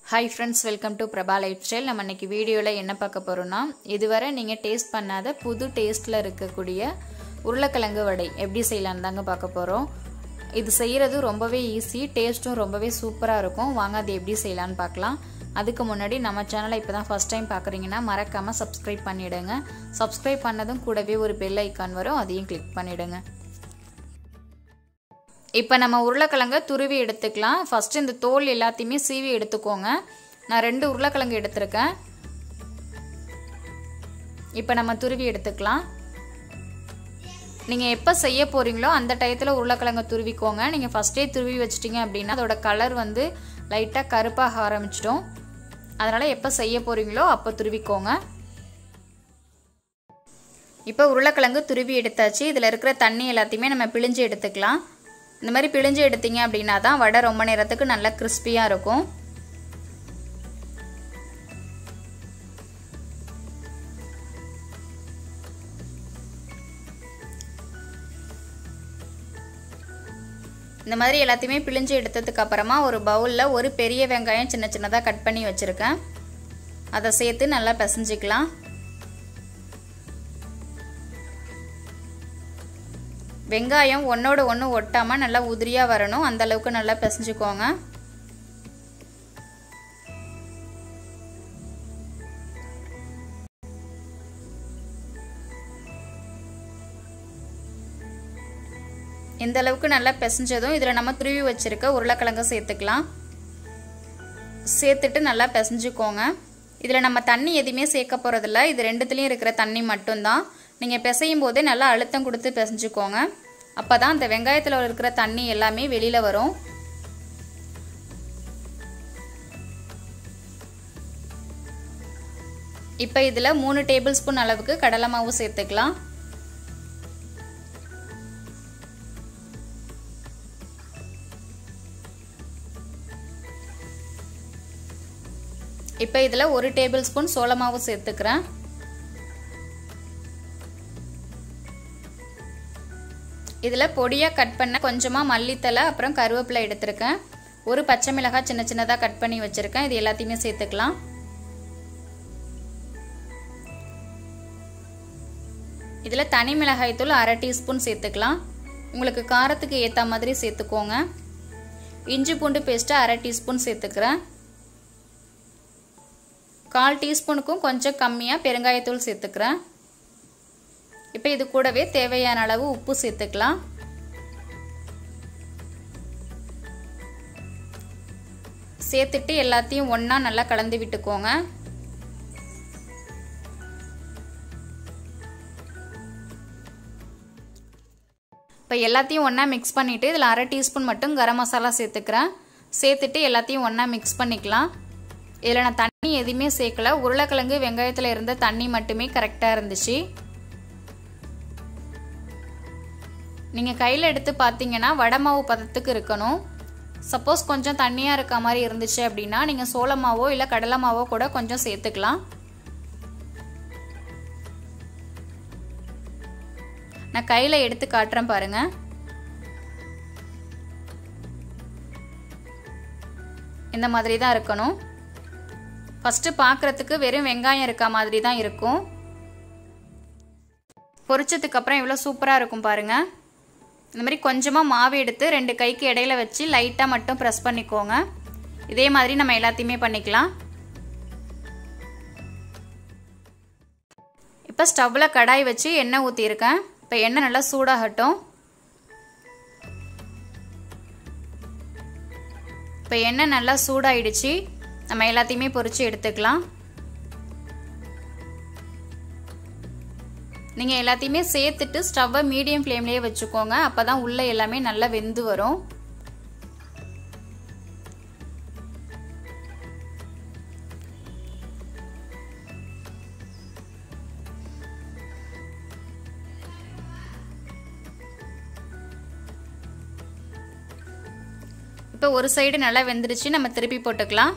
hi friends welcome to Prabha life style நம்ம இன்னைக்கு வீடியோவில் என்ன பார்க்க போகிறோம்னா இதுவரை நீங்கள் டேஸ்ட் பண்ணாத புது டேஸ்ட்டில் இருக்கக்கூடிய உருளைக்கிழங்கு வடை எப்படி செய்யலான்னு தாங்க பார்க்க போகிறோம் இது செய்கிறது ரொம்பவே ஈஸி டேஸ்ட்டும் ரொம்பவே சூப்பராக இருக்கும் வாங்க அது எப்படி செய்யலான்னு பார்க்கலாம் அதுக்கு முன்னாடி நம்ம சேனலை இப்போ தான் ஃபஸ்ட் டைம் பார்க்குறீங்கன்னா மறக்காமல் சப்ஸ்கிரைப் பண்ணிவிடுங்க சப்ஸ்கிரைப் பண்ணதும் கூடவே ஒரு பெல் ஐக்கான் வரும் அதையும் கிளிக் பண்ணிவிடுங்க இப்போ நம்ம உருளைக்கிழங்க துருவி எடுத்துக்கலாம் ஃபஸ்ட்டு இந்த தோல் எல்லாத்தையுமே சீவி எடுத்துக்கோங்க நான் ரெண்டு உருளைக்கிழங்கு எடுத்திருக்கேன் இப்போ நம்ம துருவி எடுத்துக்கலாம் நீங்கள் எப்போ செய்ய போகிறீங்களோ அந்த டயத்தில் உருளைக்கிழங்க துருவிக்கோங்க நீங்கள் ஃபஸ்ட்டே துருவி வச்சிட்டிங்க அப்படின்னா அதோட கலர் வந்து லைட்டாக கருப்பாக ஆரம்பிச்சிடும் அதனால் எப்போ செய்ய போகிறீங்களோ அப்போ துருவிக்கோங்க இப்போ உருளைக்கிழங்கு துருவி எடுத்தாச்சு இதில் இருக்கிற தண்ணி எல்லாத்தையுமே நம்ம பிழிஞ்சு எடுத்துக்கலாம் இந்த மாதிரி பிழிஞ்சு எடுத்தீங்க அப்படின்னா தான் வடை ரொம்ப நேரத்துக்கு நல்லா கிறிஸ்பியாக இருக்கும் இந்த மாதிரி எல்லாத்தையுமே பிழிஞ்சு எடுத்ததுக்கு அப்புறமா ஒரு பவுலில் ஒரு பெரிய வெங்காயம் சின்ன சின்னதாக கட் பண்ணி வச்சுருக்கேன் அதை சேர்த்து நல்லா பிசைஞ்சிக்கலாம் வெங்காயம் ஒன்றோட ஒன்று ஒட்டாமல் நல்லா உதிரியாக வரணும் அந்த அளவுக்கு நல்லா பிசைஞ்சுக்கோங்க இந்த அளவுக்கு நல்லா பிசைஞ்சதும் இதில் நம்ம துருவி வச்சுருக்க உருளைக்கிழங்க சேர்த்துக்கலாம் சேர்த்துட்டு நல்லா பிசைஞ்சுக்கோங்க இதில் நம்ம தண்ணி எதுவுமே சேர்க்க போகிறதில்ல இது ரெண்டுத்துலேயும் இருக்கிற தண்ணி மட்டும்தான் நீங்கள் பிசையும் போதே நல்லா அழுத்தம் கொடுத்து பிசைஞ்சுக்கோங்க அப்போ தான் அந்த வெங்காயத்தில் இருக்கிற தண்ணி எல்லாமே வெளியில் வரும் இப்போ இதில் மூணு டேபிள் ஸ்பூன் அளவுக்கு கடலை மாவு சேர்த்துக்கலாம் இப்போ இதில் ஒரு டேபிள் ஸ்பூன் சோள மாவு சேர்த்துக்கிறேன் இதில் பொடியாக கட் பண்ண கொஞ்சமாக மல்லித்தலை அப்புறம் கருவேப்பிலை எடுத்திருக்கேன் ஒரு பச்சை மிளகாய் சின்ன சின்னதாக கட் பண்ணி வச்சுருக்கேன் இது எல்லாத்தையுமே சேர்த்துக்கலாம் இதில் தனி மிளகாய் தூள் அரை டீஸ்பூன் சேர்த்துக்கலாம் உங்களுக்கு காரத்துக்கு ஏற்ற மாதிரி சேர்த்துக்கோங்க இஞ்சி பூண்டு பேஸ்ட்டு அரை டீஸ்பூன் சேர்த்துக்கிறேன் கால் டீஸ்பூனுக்கும் கொஞ்சம் கம்மியாக பெருங்காயத்தூள் சேர்த்துக்கிறேன் இப்போ இது கூடவே தேவையான அளவு உப்பு சேர்த்துக்கலாம் சேர்த்துட்டு எல்லாத்தையும் ஒன்றா நல்லா கலந்து விட்டுக்கோங்க இப்போ எல்லாத்தையும் ஒன்றா மிக்ஸ் பண்ணிவிட்டு இதில் அரை டீஸ்பூன் மட்டும் கரம் மசாலா சேர்த்துக்கிறேன் சேர்த்துட்டு எல்லாத்தையும் ஒன்றா மிக்ஸ் பண்ணிக்கலாம் இதில் நான் தண்ணி எதுவுமே சேர்க்கல உருளைக்கிழங்கு வெங்காயத்தில் இருந்த தண்ணி மட்டுமே கரெக்டாக இருந்துச்சு நீங்கள் கையில் எடுத்து பார்த்தீங்கன்னா வடை மாவு பதத்துக்கு இருக்கணும் சப்போஸ் கொஞ்சம் தண்ணியாக இருக்க மாதிரி இருந்துச்சு அப்படின்னா நீங்கள் சோள மாவோ இல்லை கடலை மாவோ கூட கொஞ்சம் சேர்த்துக்கலாம் நான் கையில் எடுத்து காட்டுறேன் பாருங்கள் இந்த மாதிரி தான் இருக்கணும் ஃபஸ்ட்டு பார்க்குறதுக்கு வெறும் வெங்காயம் இருக்க மாதிரி தான் இருக்கும் பொரிச்சதுக்கப்புறம் எவ்வளோ சூப்பராக இருக்கும் பாருங்கள் இந்த மாதிரி கொஞ்சமாக மாவு எடுத்து ரெண்டு கைக்கு இடையில வச்சு லைட்டாக மட்டும் ப்ரெஸ் பண்ணிக்கோங்க இதே மாதிரி நம்ம எல்லாத்தையுமே பண்ணிக்கலாம் இப்போ ஸ்டவ்வில் கடாய் வச்சு எண்ணெய் ஊற்றியிருக்கேன் இப்போ எண்ணெய் நல்லா சூடாகட்டும் இப்போ எண்ணெய் நல்லா சூடாயிடுச்சு நம்ம எல்லாத்தையுமே பொரித்து எடுத்துக்கலாம் நீங்கள் எல்லாத்தையுமே சேர்த்துட்டு ஸ்டவ்வை மீடியம் ஃப்ளேம்லேயே வச்சுக்கோங்க அப்போ தான் உள்ளே எல்லாமே நல்லா வெந்து வரும் இப்போ ஒரு சைடு நல்லா வெந்துருச்சு நம்ம திருப்பி போட்டுக்கலாம்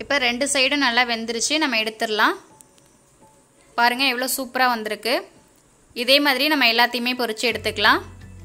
இப்போ ரெண்டு சைடும் நல்லா வெந்துருச்சு நம்ம எடுத்துடலாம் பாருங்கள் எவ்வளோ சூப்பராக வந்திருக்கு இதே மாதிரி நம்ம எல்லாத்தையுமே பொரிச்சு எடுத்துக்கலாம்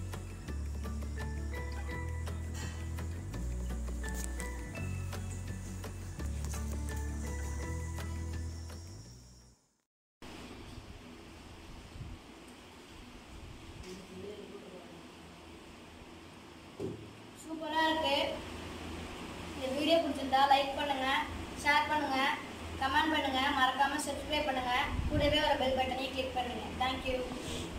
சூப்பராக இருக்கு இந்த வீடியோ பிடிச்சிருந்தா லைக் பண்ணுங்க ஷேர் பண்ணுங்க கமெண்ட் பண்ணுங்க மறக்காம சப்ஸ்கிரைப் பண்ணுங்க கூடவே ஒரு பெல் பட்டனையும் கிளிக் பண்ணுங்க தேங்க்யூ